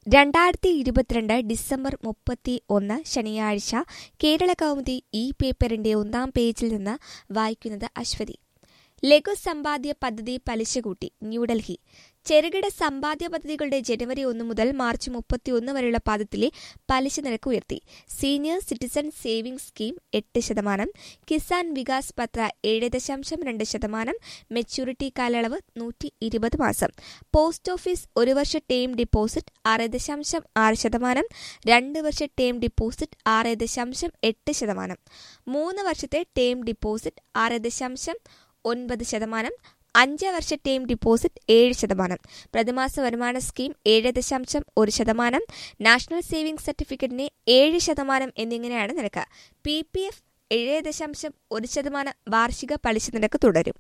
രണ്ടായിരത്തി ഇരുപത്തിരണ്ട് ഡിസംബർ മുപ്പത്തി ഒന്ന് ശനിയാഴ്ച കേരള കൗമുദി ഈ പേപ്പറിന്റെ ഒന്നാം പേജിൽ നിന്ന് വായിക്കുന്നത് അശ്വതി ലഘു സമ്പാദ്യ പദ്ധതി പലിശ കൂട്ടി ന്യൂഡൽഹി ചെറുകിട സമ്പാദ്യ പദ്ധതികളുടെ ജനുവരി ഒന്ന് മുതൽ മാർച്ച് മുപ്പത്തിയൊന്ന് വരെയുള്ള പാദത്തിലെ പലിശ നിരക്ക് ഉയർത്തി സീനിയർ സിറ്റിസൺ സേവിംഗ്സ് സ്കീം എട്ട് ശതമാനം കിസാൻ വികാസ് പത്ര ഏഴ് ദശാംശം രണ്ട് ശതമാനം മെച്യൂരിറ്റി കാലയളവ് നൂറ്റി ഇരുപത് മാസം പോസ്റ്റ് ഓഫീസ് ഒരു വർഷ ടേം ഡിപ്പോസിറ്റ് ആറ് ദശാംശം ആറ് ശതമാനം രണ്ട് വർഷ ടേം ഡിപ്പോസിറ്റ് ആറ് ദശാംശം എട്ട് ശതമാനം മൂന്ന് വർഷത്തെ ടേം ഡിപ്പോസിറ്റ് ആറ് ദശാംശം ഒൻപത് ശതമാനം അഞ്ച് വർഷ ടേം ഡിപ്പോസിറ്റ് ഏഴ് ശതമാനം പ്രതിമാസ വരുമാന സ്കീം ഏഴ് ദശാംശം ഒരു ശതമാനം നാഷണൽ സേവിംഗ്സ് സർട്ടിഫിക്കറ്റിന് ഏഴ് ശതമാനം എന്നിങ്ങനെയാണ് നിരക്ക് പി പി എഫ് ഏഴ് ദശാംശം ഒരു ശതമാനം വാർഷിക പലിശ നിരക്ക് തുടരും